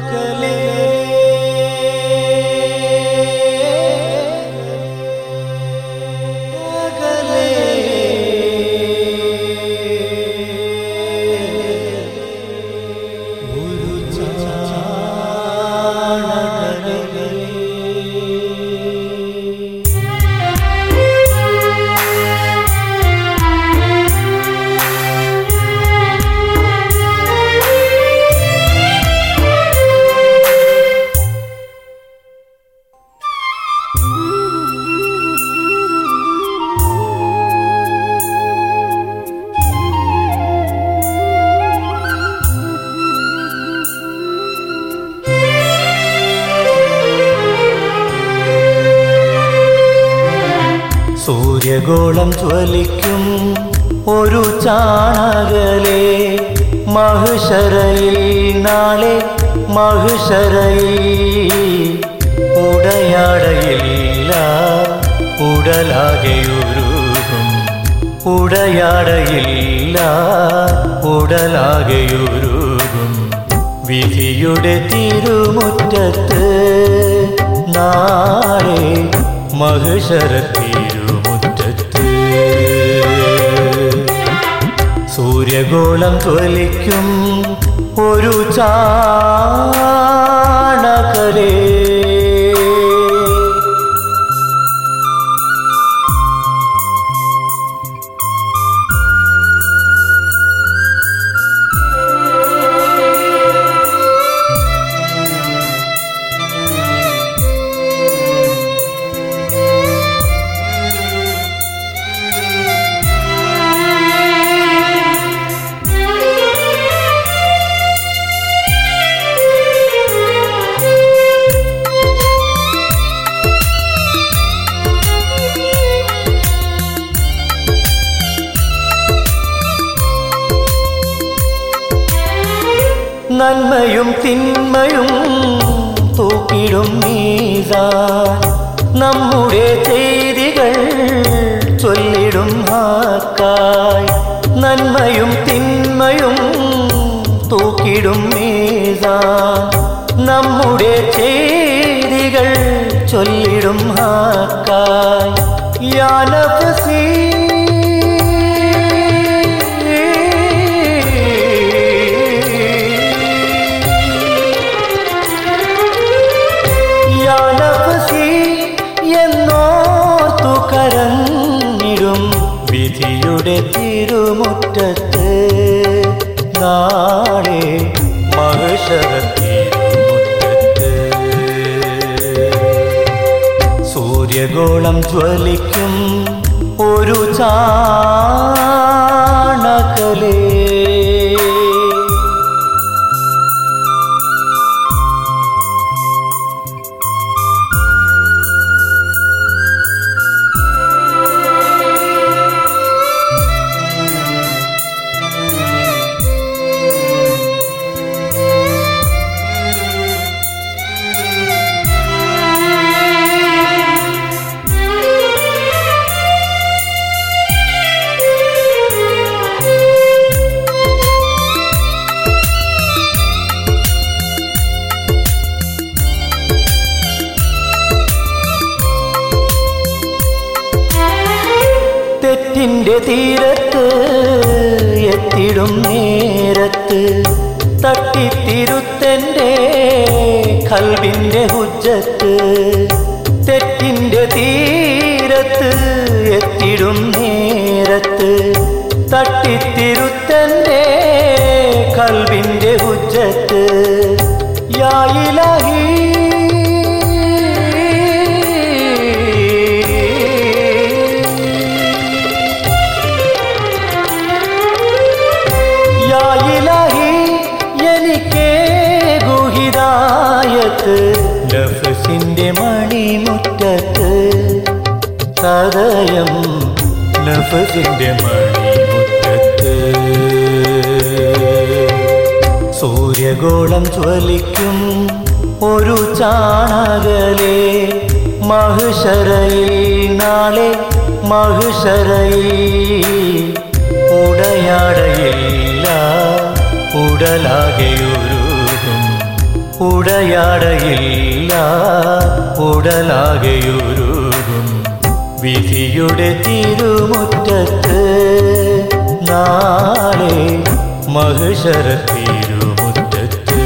സൂര്യഗോളം ജ്വലിക്കും ഒരു ചാണകലെ മഹിഷരയിൽ നാളെ മഹിഷരയിൽ ഉടയാടയില്ല ഉടലാകെയുരുകും ഉടയാടയില്ല ഉടലാകെയുരുകും വിധിയുടെ തിരുമുറ്റത്ത് നാളെ മഹിഷര തിരുമുറ്റത്ത് സൂര്യഗോളം ജ്വലിക്കും ഒരു ചാണകലേ നന്മയും തിന്മയും തൂക്കിടും നീസാൻ നമ്മുടെ ചെയ്തികൾ ചൊല്ലിടും ഹാക്കായി നന്മയും തിന്മയും തൂക്കിടും മീസാൻ നമ്മുടെ ചെയ്തികൾ ചൊല്ലിടും ഹാക്കായി യാനഫസീ യാനഫസി എന്നോർത്തു കരഞ്ഞിടും വിധിയുടെ തിരുമുറ്റത്ത് നാളെ മഹിഷര തിരുമുറ്റത്ത് സൂര്യഗോളം ജ്വലിക്കും ഒരു ചാണകലേ തെറ്റിന്റെ തീരത്ത് എത്തിടും നേരത്ത് തട്ടിത്തിരുത്തന്റെ കൽവിന്റെ ഹുജ്ജത്ത് തെറ്റിന്റെ തീരത്ത് എത്തിടും നേരത്ത് തട്ടിത്തിരുത്തന്റെ കൽവിന്റെ ഹുജ്ജത്ത് യായിലഹീ യാ ഇലാഹി എനിക്കേ ഗുഹിതായത്ത് നഫസിന്റെ മണിമുറ്റത്ത് സദയം നഫസിന്റെ മണിമുറ്റത്ത് സൂര്യഗോളം ജ്വലിക്കും ഒരു ചാണകലേ മഹിഷരയിൽ നാളെ മഹിഷരയിൽ ഉടയാടയില്ല ഉടലാകെയുരുകും ഉടയാടയില്ല ഉടലാകെയുരുകും വിധിയുടെ തിരുമുറ്റത്ത് നാളെ മഹിഷര തിരുമുറ്റത്ത്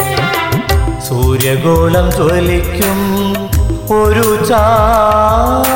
സൂര്യഗോളം ജ്വലിക്കും ഒരു ചാണകലേ